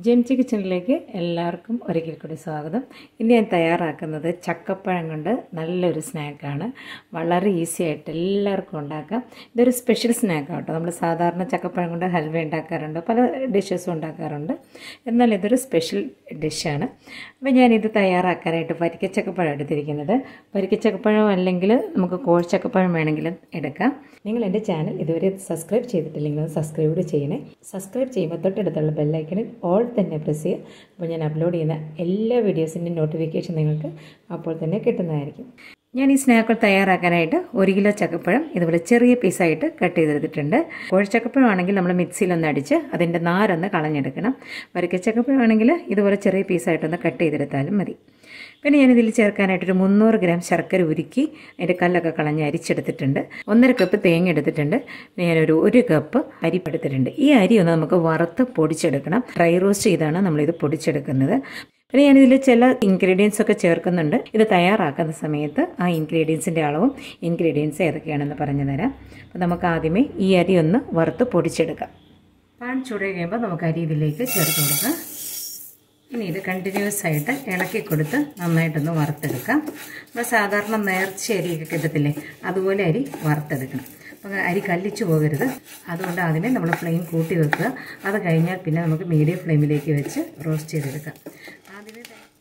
ജെംസി കിച്ചണിലേക്ക് എല്ലാവർക്കും ഒരിക്കൽ കൂടി സ്വാഗതം ഇന്ന് ഞാൻ തയ്യാറാക്കുന്നത് ചക്കപ്പഴം കൊണ്ട് നല്ലൊരു സ്നാക്കാണ് വളരെ ഈസി ആയിട്ട് എല്ലാവർക്കും ഉണ്ടാക്കാം ഇതൊരു സ്പെഷ്യൽ സ്നാക്കാണ് കേട്ടോ നമ്മൾ സാധാരണ ചക്കപ്പഴം കൊണ്ട് ഹൽവ ഉണ്ടാക്കാറുണ്ട് പല ഡിഷസും ഉണ്ടാക്കാറുണ്ട് എന്നാൽ ഇതൊരു സ്പെഷ്യൽ ഡിഷാണ് അപ്പോൾ ഞാനിത് തയ്യാറാക്കാനായിട്ട് വരിക്കച്ചക്കപ്പഴം എടുത്തിരിക്കുന്നത് വരിക്കച്ചക്കപ്പഴം അല്ലെങ്കിൽ നമുക്ക് കോഴിച്ചക്കപ്പഴം വേണമെങ്കിലും എടുക്കാം നിങ്ങൾ എൻ്റെ ചാനൽ ഇതുവരെ സബ്സ്ക്രൈബ് ചെയ്തിട്ടില്ലെങ്കിൽ ഒന്ന് സബ്സ്ക്രൈബ് കൂടി ചെയ്യണേ സബ്സ്ക്രൈബ് ചെയ്യുമ്പോൾ തൊട്ടടുത്തുള്ള ബെല്ലൈക്കണിൽ ഓൾ തന്നെ പ്രസ് ചെയ്യുക അപ്പോൾ ഞാൻ അപ്ലോഡ് ചെയ്യുന്ന എല്ലാ വീഡിയോസിൻ്റെയും നോട്ടിഫിക്കേഷൻ നിങ്ങൾക്ക് അപ്പോൾ തന്നെ കിട്ടുന്നതായിരിക്കും ഞാൻ ഈ സ്നാക്കുകൾ തയ്യാറാക്കാനായിട്ട് ഒരു കിലോ ചക്കപ്പഴം ഇതുപോലെ ചെറിയ പീസായിട്ട് കട്ട് ചെയ്തെടുത്തിട്ടുണ്ട് കോഴിച്ചക്കപ്പഴം ആണെങ്കിൽ നമ്മൾ മിക്സിയിലൊന്ന് അടിച്ച് അതിൻ്റെ നാരൊന്ന് കളഞ്ഞെടുക്കണം വരക്കച്ചക്കപ്പഴം ആണെങ്കിൽ ഇതുപോലെ ചെറിയ പീസായിട്ടൊന്ന് കട്ട് ചെയ്തെടുത്താലും മതി പിന്നെ ഞാനിതിൽ ചേർക്കാനായിട്ടൊരു മുന്നൂറ് ഗ്രാം ശർക്കര ഉരുക്കി അതിൻ്റെ കല്ലൊക്കെ കളഞ്ഞ് അരിച്ചെടുത്തിട്ടുണ്ട് ഒന്നര കപ്പ് തേങ്ങ എടുത്തിട്ടുണ്ട് പിന്നെ ഞാനൊരു ഒരു കപ്പ് അരി എടുത്തിട്ടുണ്ട് ഈ അരി ഒന്ന് നമുക്ക് വറുത്ത് പൊടിച്ചെടുക്കണം ഡ്രൈ റോസ്റ്റ് ചെയ്താണ് നമ്മളിത് പൊടിച്ചെടുക്കുന്നത് പിന്നെ ഞാനിതിൽ ചില ഇൻഗ്രീഡിയൻസ് ഒക്കെ ചേർക്കുന്നുണ്ട് ഇത് തയ്യാറാക്കുന്ന സമയത്ത് ആ ഇൻഗ്രീഡിയൻസിൻ്റെ അളവും ഇൻഗ്രീഡിയൻസ് ഏതൊക്കെയാണെന്ന് പറഞ്ഞു തരാം അപ്പോൾ നമുക്ക് ആദ്യമേ ഈ അരി ഒന്ന് വറുത്ത് പൊടിച്ചെടുക്കാം പാൻ ചൂട് കഴിയുമ്പോൾ നമുക്ക് അരി ഇതിലേക്ക് ചേർത്ത് കൊടുക്കാം ഇനി ഇത് കണ്ടിന്യൂസ് ആയിട്ട് ഇളക്കി കൊടുത്ത് നന്നായിട്ടൊന്ന് വറുത്തെടുക്കാം നമ്മൾ സാധാരണ നേർച്ച അരിയൊക്കെ കിട്ടത്തില്ലേ അതുപോലെ അരി വറുത്തെടുക്കണം അപ്പോൾ അരി കല്ലിച്ചു പോകരുത് അതുകൊണ്ട് അതിനെ നമ്മൾ ഫ്ലെയിം കൂട്ടി വെക്കുക അത് കഴിഞ്ഞാൽ പിന്നെ നമുക്ക് മീഡിയം ഫ്ലെയിമിലേക്ക് വെച്ച് റോസ്റ്റ് ചെയ്തെടുക്കാം ആദ്യമേ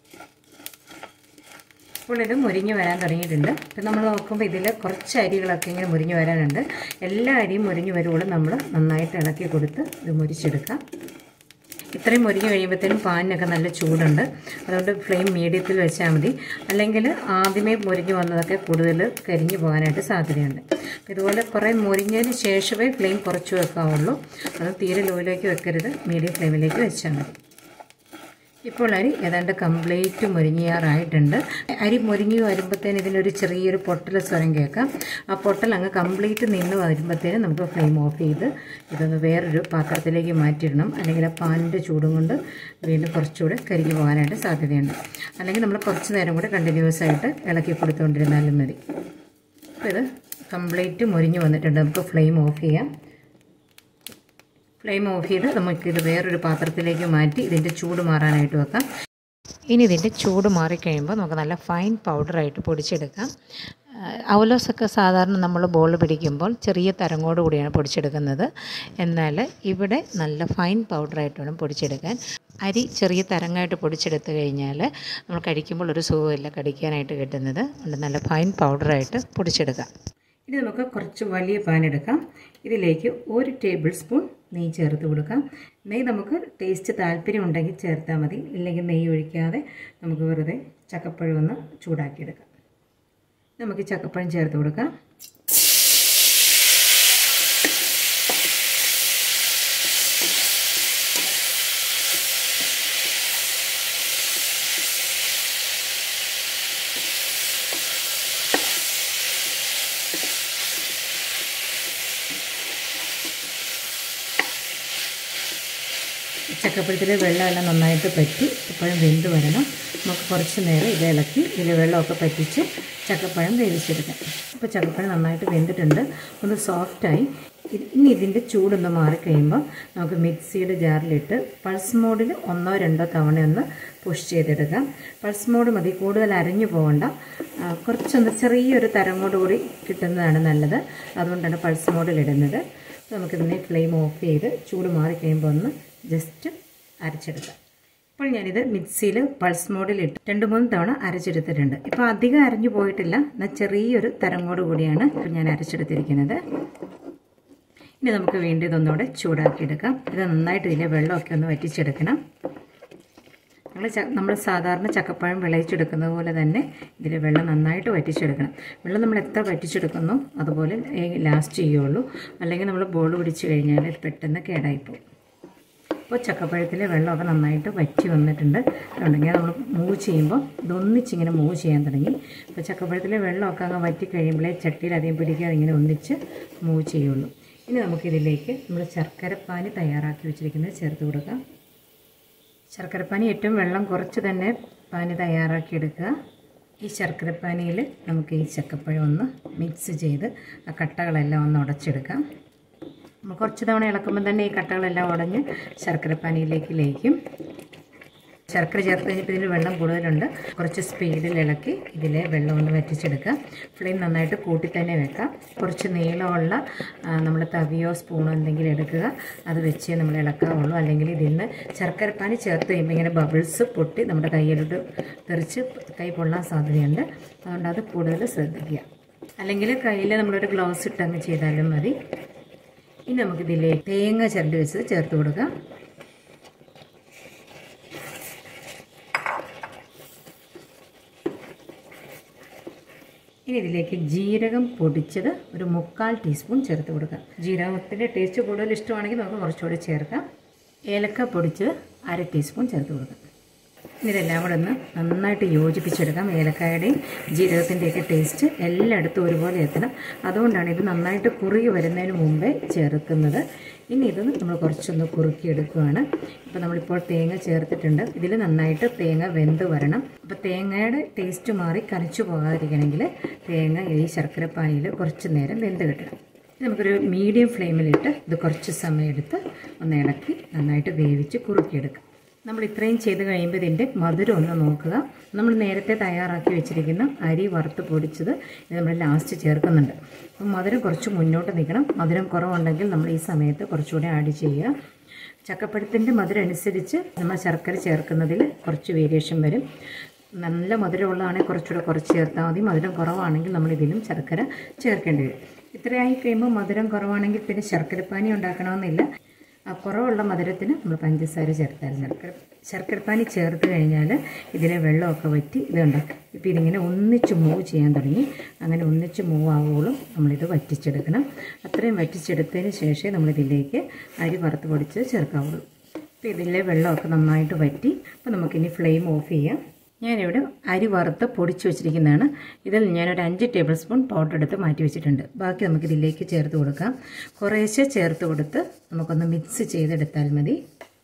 ഇപ്പോൾ ഇത് മുരിഞ്ഞ് വരാൻ തുടങ്ങിയിട്ടുണ്ട് ഇപ്പം നമ്മൾ നോക്കുമ്പോൾ ഇതിൽ കുറച്ച് അരികളൊക്കെ ഇങ്ങനെ മുരിഞ്ഞ് വരാനുണ്ട് എല്ലാ അരിയും മുരിഞ്ഞ് വരുമ്പോഴും നമ്മൾ നന്നായിട്ട് ഇളക്കി കൊടുത്ത് ഇത് മുരിച്ചെടുക്കാം ഇത്രയും മുരിഞ്ഞ് കഴിയുമ്പോഴത്തേനും പാനിനൊക്കെ നല്ല ചൂടുണ്ട് അതുകൊണ്ട് ഫ്ലെയിം മീഡിയത്തിൽ വെച്ചാൽ മതി അല്ലെങ്കിൽ ആദ്യമേ മുരിഞ്ഞ് വന്നതൊക്കെ കൂടുതൽ കരിഞ്ഞു പോകാനായിട്ട് സാധ്യതയുണ്ട് ഇതുപോലെ കുറേ മുരിഞ്ഞതിന് ശേഷമേ ഫ്ലെയിം കുറച്ച് വെക്കാവുള്ളൂ അത് തീരെ ലോയിലേക്ക് വെക്കരുത് മീഡിയം ഫ്ലെയിമിലേക്ക് വെച്ചാൽ മതി ഇപ്പോൾ അരി ഏതാണ്ട് കംപ്ലീറ്റ് മുരിങ്ങിയാറായിട്ടുണ്ട് അരി മുരിങ്ങി വരുമ്പോഴത്തേന് ഇതിനൊരു ചെറിയൊരു പൊട്ടൽ സ്വരം കേൾക്കാം ആ പൊട്ടൽ അങ്ങ് കംപ്ലീറ്റ് നിന്ന് വരുമ്പോഴത്തേനും നമുക്ക് ഫ്ലെയിം ഓഫ് ചെയ്ത് ഇതൊന്ന് വേറൊരു പാത്രത്തിലേക്ക് മാറ്റിയിടണം അല്ലെങ്കിൽ ആ പാനിൻ്റെ ചൂടും കൊണ്ട് വീണ്ടും കുറച്ചുകൂടെ കരിഞ്ഞു പോകാനായിട്ട് സാധ്യതയുണ്ട് അല്ലെങ്കിൽ നമ്മൾ കുറച്ച് നേരം കൂടെ കണ്ടിന്യൂസ് ആയിട്ട് ഇളക്കി കൊടുത്തുകൊണ്ടിരുന്നാലും മതി അപ്പോൾ ഇത് കംപ്ലീറ്റ് മുരിഞ്ഞ് വന്നിട്ടുണ്ട് നമുക്ക് ഫ്ലെയിം ഓഫ് ചെയ്യാം ഫ്ലെയിം ഓഫ് ചെയ്ത് നമുക്കിത് വേറൊരു പാത്രത്തിലേക്ക് മാറ്റി ഇതിൻ്റെ ചൂട് മാറാനായിട്ട് വെക്കാം ഇനി ഇതിൻ്റെ ചൂട് മാറിക്കഴിയുമ്പോൾ നമുക്ക് നല്ല ഫൈൻ പൗഡറായിട്ട് പൊടിച്ചെടുക്കാം അവലോസൊക്കെ സാധാരണ നമ്മൾ ബോൾ പിടിക്കുമ്പോൾ ചെറിയ തരങ്ങോട് കൂടിയാണ് പൊടിച്ചെടുക്കുന്നത് എന്നാൽ ഇവിടെ നല്ല ഫൈൻ പൗഡറായിട്ട് വേണം പൊടിച്ചെടുക്കാൻ അരി ചെറിയ തരങ്ങായിട്ട് പൊടിച്ചെടുത്ത് കഴിഞ്ഞാൽ നമ്മൾ കഴിക്കുമ്പോൾ ഒരു സുഖമില്ല കടിക്കാനായിട്ട് കിട്ടുന്നത് അതുകൊണ്ട് നല്ല ഫൈൻ പൗഡറായിട്ട് പൊടിച്ചെടുക്കാം ഇനി നമുക്ക് കുറച്ച് വലിയ പാൻ എടുക്കാം ഇതിലേക്ക് ഒരു ടേബിൾ സ്പൂൺ നെയ്യ് ചേർത്ത് കൊടുക്കാം നെയ്യ് നമുക്ക് ടേസ്റ്റ് താല്പര്യം ഉണ്ടെങ്കിൽ ചേർത്താൽ മതി ഇല്ലെങ്കിൽ നെയ്യ് ഒഴിക്കാതെ നമുക്ക് വെറുതെ ചക്കപ്പഴം ഒന്ന് ചൂടാക്കിയെടുക്കാം നമുക്ക് ചക്കപ്പഴം ചേർത്ത് കൊടുക്കാം ചക്കപ്പഴത്തിൽ വെള്ളമെല്ലാം നന്നായിട്ട് പറ്റി ചക്കപ്പഴം വെന്ത് വരണം നമുക്ക് കുറച്ച് നേരം ഇത് ഇളക്കി ഇതിൽ വെള്ളമൊക്കെ പറ്റിച്ച് ചക്കപ്പഴം വേവിച്ചെടുക്കാം അപ്പോൾ ചക്കപ്പഴം നന്നായിട്ട് വെന്തിട്ടുണ്ട് ഒന്ന് സോഫ്റ്റായി ഇനി ഇതിൻ്റെ ചൂടൊന്ന് മാറിക്കഴിയുമ്പോൾ നമുക്ക് മിക്സിയുടെ ജാറിലിട്ട് പൾസ് മോഡിൽ ഒന്നോ രണ്ടോ തവണ ഒന്ന് പുഷ് ചെയ്തെടുക്കാം പൾസ് മോഡ് മതി കൂടുതൽ അരഞ്ഞു പോകണ്ട കുറച്ചൊന്ന് ചെറിയൊരു തരങ്ങോട് കൂടി കിട്ടുന്നതാണ് നല്ലത് അതുകൊണ്ടാണ് പൾസ് മോഡിലിടുന്നത് നമുക്കിതിനെ ഫ്ലെയിം ഓഫ് ചെയ്ത് ചൂട് മാറിക്കഴിയുമ്പോൾ ഒന്ന് ജസ്റ്റ് അരച്ചെടുക്കാം ഇപ്പോൾ ഞാനിത് മിക്സിയിൽ പൾസ് മോഡിലിട്ട് രണ്ട് മൂന്ന് തവണ അരച്ചെടുത്തിട്ടുണ്ട് ഇപ്പോൾ അധികം അരഞ്ഞു പോയിട്ടില്ല എന്നാൽ ചെറിയൊരു തരങ്ങോട് കൂടിയാണ് ഞാൻ അരച്ചെടുത്തിരിക്കുന്നത് ഇനി നമുക്ക് വീണ്ടും ഇതൊന്നുകൂടെ ചൂടാക്കിയെടുക്കാം ഇത് നന്നായിട്ട് ഇതിലെ വെള്ളമൊക്കെ ഒന്ന് വറ്റിച്ചെടുക്കണം നമ്മൾ നമ്മൾ സാധാരണ ചക്കപ്പഴം വിളയിച്ചെടുക്കുന്നത് പോലെ തന്നെ ഇതിൽ വെള്ളം നന്നായിട്ട് വറ്റിച്ചെടുക്കണം വെള്ളം നമ്മൾ എത്ര വറ്റിച്ചെടുക്കുന്നോ അതുപോലെ ലാസ്റ്റ് ചെയ്യുള്ളൂ അല്ലെങ്കിൽ നമ്മൾ ബോൾ പിടിച്ച് കഴിഞ്ഞാൽ പെട്ടെന്ന് കേടായിപ്പോകും അപ്പോൾ ചക്കപ്പഴത്തിലെ വെള്ളമൊക്കെ നന്നായിട്ട് വറ്റി വന്നിട്ടുണ്ട് ഉണ്ടെങ്കിൽ നമ്മൾ മൂവ് ചെയ്യുമ്പോൾ ഇതൊന്നിച്ചിങ്ങനെ മൂവ് ചെയ്യാൻ തുടങ്ങി അപ്പോൾ ചക്കപ്പഴത്തിലെ വെള്ളമൊക്കെ അങ്ങ് വറ്റി കഴിയുമ്പോഴേ ചട്ടിയിൽ അധികം പിടിക്കാതെ ഇങ്ങനെ ഒന്നിച്ച് മൂവ് ചെയ്യുള്ളൂ ഇനി നമുക്കിതിലേക്ക് നമ്മൾ ശർക്കരപ്പാനി തയ്യാറാക്കി വെച്ചിരിക്കുന്നത് ചേർത്ത് കൊടുക്കാം ശർക്കരപ്പാനി ഏറ്റവും വെള്ളം കുറച്ച് തന്നെ പാനി തയ്യാറാക്കിയെടുക്കുക ഈ ശർക്കരപ്പാനിയിൽ നമുക്ക് ഈ ചക്കപ്പഴം ഒന്ന് മിക്സ് ചെയ്ത് ആ കട്ടകളെല്ലാം ഒന്ന് ഉടച്ചെടുക്കാം നമ്മൾ കുറച്ച് തവണ ഇളക്കുമ്പോൾ തന്നെ ഈ കട്ടകളെല്ലാം ഉടഞ്ഞ് ശർക്കരപ്പാനിയിലേക്ക് ലയിക്കും ശർക്കര ചേർത്ത് കഴിഞ്ഞപ്പോൾ ഇതിൽ വെള്ളം കൂടുതലുണ്ട് കുറച്ച് സ്പീഡിൽ ഇളക്കി ഇതിലെ വെള്ളം ഒന്ന് വറ്റിച്ചെടുക്കുക ഫ്ലെയിം നന്നായിട്ട് കൂട്ടി തന്നെ വെക്കാം കുറച്ച് നീളമുള്ള നമ്മൾ തവിയോ സ്പൂണോ എന്തെങ്കിലും എടുക്കുക അത് വെച്ച് നമ്മൾ ഇളക്കാവുള്ളൂ അല്ലെങ്കിൽ ഇതിൽ നിന്ന് ശർക്കരപ്പാനി ചേർത്ത് കഴിയുമ്പോൾ ഇങ്ങനെ ബബിൾസ് പൊട്ടി നമ്മുടെ കയ്യിലോട്ട് തെറിച്ച് കൈ പൊള്ളാൻ സാധ്യതയുണ്ട് അതുകൊണ്ട് അത് കൂടുതൽ ശ്രദ്ധിക്കുക അല്ലെങ്കിൽ കയ്യിൽ നമ്മളൊരു ഗ്ലൗസ് ഇട്ടങ്ങ് ചെയ്താലും മതി ഇനി നമുക്കിതിലേക്ക് തേങ്ങ ചിരണ്ടി വെച്ചത് ചേർത്ത് കൊടുക്കാം ഇനി ഇതിലേക്ക് ജീരകം പൊടിച്ചത് ഒരു മുക്കാൽ ടീസ്പൂൺ ചേർത്ത് കൊടുക്കാം ജീരകത്തിൻ്റെ ടേസ്റ്റ് കൂടുതൽ ഇഷ്ടമാണെങ്കിൽ നമുക്ക് കുറച്ചുകൂടി ചേർക്കാം ഏലക്ക പൊടിച്ചത് അര ടീസ്പൂൺ ചേർത്ത് കൊടുക്കാം ഇനി ഇതെല്ലാം കൂടെ ഒന്ന് നന്നായിട്ട് യോജിപ്പിച്ചെടുക്കാം ഏലക്കായുടെയും ജീരകത്തിൻ്റെയൊക്കെ ടേസ്റ്റ് എല്ലായിടത്തും ഒരുപോലെ എത്തണം അതുകൊണ്ടാണ് ഇത് നന്നായിട്ട് കുറുകി വരുന്നതിന് മുമ്പേ ചേർക്കുന്നത് ഇനി ഇത് നമ്മൾ കുറച്ചൊന്ന് കുറുക്കിയെടുക്കുകയാണ് ഇപ്പോൾ നമ്മളിപ്പോൾ തേങ്ങ ചേർത്തിട്ടുണ്ട് ഇതിൽ നന്നായിട്ട് തേങ്ങ വെന്ത് വരണം അപ്പോൾ തേങ്ങയുടെ ടേസ്റ്റ് മാറി കനച്ചു പോകാതിരിക്കണമെങ്കിൽ തേങ്ങ ഈ ശർക്കരപ്പാനിയിൽ കുറച്ച് നേരം വെന്ത് കിട്ടണം നമുക്കൊരു മീഡിയം ഫ്ലെയിമിലിട്ട് ഇത് കുറച്ച് സമയം എടുത്ത് ഒന്ന് ഇളക്കി നന്നായിട്ട് വേവിച്ച് കുറുക്കിയെടുക്കാം നമ്മൾ ഇത്രയും ചെയ്ത് കഴിയുമ്പോൾ ഇതിൻ്റെ മധുരം ഒന്ന് നോക്കുക നമ്മൾ നേരത്തെ തയ്യാറാക്കി വെച്ചിരിക്കുന്ന അരി വറുത്ത് പൊടിച്ചത് ഇത് നമ്മൾ ലാസ്റ്റ് ചേർക്കുന്നുണ്ട് അപ്പം മധുരം കുറച്ച് മുന്നോട്ട് നിൽക്കണം മധുരം കുറവുണ്ടെങ്കിൽ നമ്മൾ ഈ സമയത്ത് കുറച്ചുകൂടി ആഡ് ചെയ്യുക ചക്കപ്പഴത്തിൻ്റെ മധുരം അനുസരിച്ച് നമ്മൾ ശർക്കര ചേർക്കുന്നതിൽ കുറച്ച് വേരിയേഷൻ വരും നല്ല മധുരമുള്ളതാണെങ്കിൽ കുറച്ചുകൂടെ കുറച്ച് ചേർത്താൽ മതി മധുരം കുറവാണെങ്കിൽ നമ്മൾ ഇതിലും ശർക്കര ചേർക്കേണ്ടി വരും ഇത്രയായി കഴിയുമ്പോൾ മധുരം കുറവാണെങ്കിൽ പിന്നെ ശർക്കരപ്പാനി ഉണ്ടാക്കണമെന്നില്ല ആ കുറവുള്ള മധുരത്തിന് നമ്മൾ പഞ്ചസാര ചേർത്താൽ ശർക്കര ശർക്കരപ്പാനി ചേർത്ത് കഴിഞ്ഞാൽ ഇതിലെ വെള്ളമൊക്കെ വറ്റി ഇതുണ്ട് ഇപ്പോൾ ഇതിങ്ങനെ ഒന്നിച്ച് മൂവ് ചെയ്യാൻ തുടങ്ങി അങ്ങനെ ഒന്നിച്ച് മൂവ് ആവുമ്പോഴും നമ്മളിത് വറ്റിച്ചെടുക്കണം അത്രയും വറ്റിച്ചെടുത്തതിന് ശേഷമേ നമ്മളിതിലേക്ക് അരി വറുത്ത് പൊടിച്ച് ചേർക്കാവുള്ളൂ അപ്പോൾ ഇതിലെ വെള്ളമൊക്കെ നന്നായിട്ട് വറ്റി അപ്പോൾ നമുക്കിനി ഫ്ലെയിം ഓഫ് ചെയ്യാം ഞാനിവിടെ അരി വറുത്ത് പൊടിച്ച് വെച്ചിരിക്കുന്നതാണ് ഇതിൽ ഞാനൊരു അഞ്ച് ടേബിൾ സ്പൂൺ പൗഡർ എടുത്ത് മാറ്റി വെച്ചിട്ടുണ്ട് ബാക്കി നമുക്ക് ഇതിലേക്ക് ചേർത്ത് കൊടുക്കാം കുറേശ്ശെ ചേർത്ത് കൊടുത്ത് നമുക്കൊന്ന് മിക്സ് ചെയ്തെടുത്താൽ മതി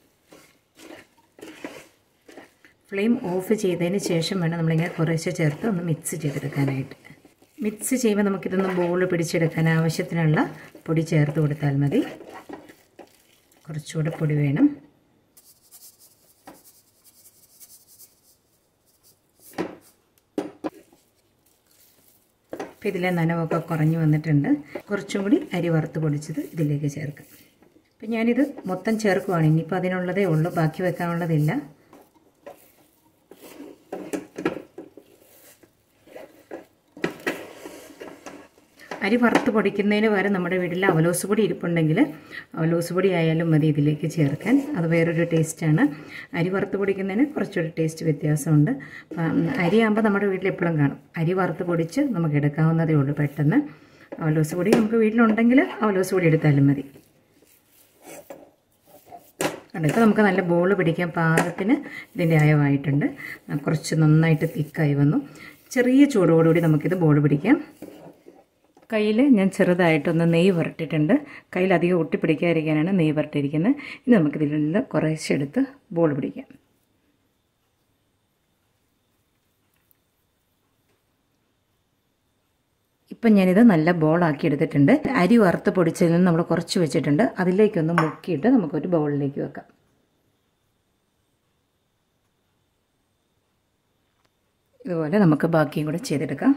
ഫ്ലെയിം ഓഫ് ചെയ്തതിന് ശേഷം വേണം നമ്മളിങ്ങനെ കുറേശ്ശെ ചേർത്ത് ഒന്ന് മിക്സ് ചെയ്തെടുക്കാനായിട്ട് മിക്സ് ചെയ്യുമ്പോൾ നമുക്കിതൊന്ന് ബോൾ പിടിച്ചെടുക്കാൻ ആവശ്യത്തിനുള്ള പൊടി ചേർത്ത് കൊടുത്താൽ മതി കുറച്ചുകൂടെ പൊടി വേണം അപ്പോൾ ഇതിലെ നനവൊക്കെ കുറഞ്ഞു വന്നിട്ടുണ്ട് കുറച്ചും കൂടി അരി വറുത്ത് പൊടിച്ചത് ഇതിലേക്ക് ചേർക്കാം അപ്പം ഞാനിത് മൊത്തം ചേർക്കുവാണ് ഇനിയിപ്പോൾ അതിനുള്ളതേ ഉള്ളൂ ബാക്കി വെക്കാനുള്ളതില്ല അരി വറുത്ത് പൊടിക്കുന്നതിന് പകരം നമ്മുടെ വീട്ടിൽ അവലോസ് പൊടി ഇരിപ്പുണ്ടെങ്കിൽ അവലോസ് പൊടി ആയാലും മതി ഇതിലേക്ക് ചേർക്കാൻ അത് വേറൊരു ടേസ്റ്റാണ് അരി വറുത്ത് പൊടിക്കുന്നതിന് കുറച്ചൊരു ടേസ്റ്റ് വ്യത്യാസമുണ്ട് അരി ആകുമ്പോൾ നമ്മുടെ വീട്ടിൽ എപ്പോഴും കാണും അരി വറുത്ത് പൊടിച്ച് നമുക്ക് എടുക്കാവുന്നതേ ഉള്ളൂ പെട്ടെന്ന് അവലോസ് പൊടി നമുക്ക് വീട്ടിലുണ്ടെങ്കിൽ അവലോസ് പൊടി എടുത്താലും മതി കണ്ടോ ഇപ്പോൾ നമുക്ക് നല്ല ബോൾ പിടിക്കാൻ പാകത്തിന് ഇതിൻ്റെ അയവായിട്ടുണ്ട് കുറച്ച് നന്നായിട്ട് തിക്കായി വന്നു ചെറിയ ചൂടോടുകൂടി നമുക്കിത് ബോൾ പിടിക്കാം കയ്യിൽ ഞാൻ ചെറുതായിട്ടൊന്ന് നെയ്യ് പുരട്ടിയിട്ടുണ്ട് കയ്യിൽ അധികം ഒട്ടിപ്പിടിക്കാതിരിക്കാനാണ് നെയ്യ് പുരട്ടിയിരിക്കുന്നത് ഇനി നമുക്കിതിൽ നിന്ന് കുറേശ്ശെ എടുത്ത് ബോൾ പിടിക്കാം ഇപ്പം ഞാനിത് നല്ല ബോളാക്കി എടുത്തിട്ടുണ്ട് അരി വറുത്ത് പൊടിച്ചതിൽ നിന്ന് നമ്മൾ കുറച്ച് വെച്ചിട്ടുണ്ട് അതിലേക്കൊന്ന് മുക്കിയിട്ട് നമുക്കൊരു ബൗളിലേക്ക് വെക്കാം ഇതുപോലെ നമുക്ക് ബാക്കിയും കൂടെ ചെയ്തെടുക്കാം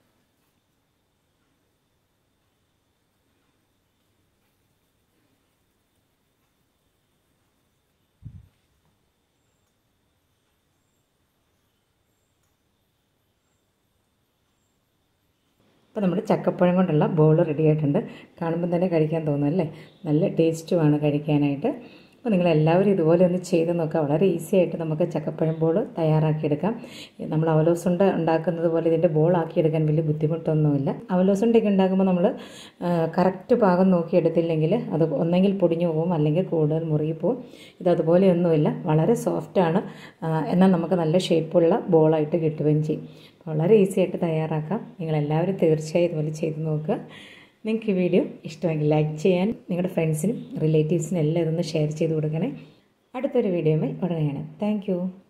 അപ്പോൾ നമ്മുടെ ചക്കപ്പഴം കൊണ്ടുള്ള ബോൾ റെഡി ആയിട്ടുണ്ട് കാണുമ്പോൾ തന്നെ കഴിക്കാൻ തോന്നുമല്ലേ നല്ല ടേസ്റ്റുമാണ് കഴിക്കാനായിട്ട് അപ്പോൾ നിങ്ങളെല്ലാവരും ഇതുപോലെ ഒന്ന് ചെയ്ത് നോക്കുക വളരെ ഈസി ആയിട്ട് നമുക്ക് ചക്കപ്പഴം ബോൾ തയ്യാറാക്കിയെടുക്കാം നമ്മൾ അവലോസുണ്ട ഉണ്ടാക്കുന്നത് പോലെ ഇതിൻ്റെ ബോൾ ആക്കിയെടുക്കാൻ വലിയ ബുദ്ധിമുട്ടൊന്നുമില്ല അവലോസുണ്ടൊക്കെ ഉണ്ടാക്കുമ്പോൾ നമ്മൾ കറക്റ്റ് പാകം നോക്കി എടുത്തില്ലെങ്കിൽ അത് ഒന്നെങ്കിൽ പൊടിഞ്ഞു പോകും അല്ലെങ്കിൽ കൂടുതൽ മുറുകിപ്പോവും ഇത് അതുപോലെയൊന്നുമില്ല വളരെ സോഫ്റ്റാണ് എന്നാൽ നമുക്ക് നല്ല ഷേപ്പുള്ള ബോളായിട്ട് കിട്ടുകയും ചെയ്യും വളരെ ഈസി ആയിട്ട് തയ്യാറാക്കാം നിങ്ങളെല്ലാവരും തീർച്ചയായും ഇതുപോലെ ചെയ്ത് നോക്കുക നിങ്ങൾക്ക് ഈ വീഡിയോ ഇഷ്ടമെങ്കിൽ ലൈക്ക് ചെയ്യാൻ നിങ്ങളുടെ ഫ്രണ്ട്സിനും റിലേറ്റീവ്സിനും എല്ലാം ഇതൊന്ന് ഷെയർ ചെയ്ത് കൊടുക്കണേ അടുത്തൊരു വീഡിയോയുമായി ഉടനെയാണ് താങ്ക്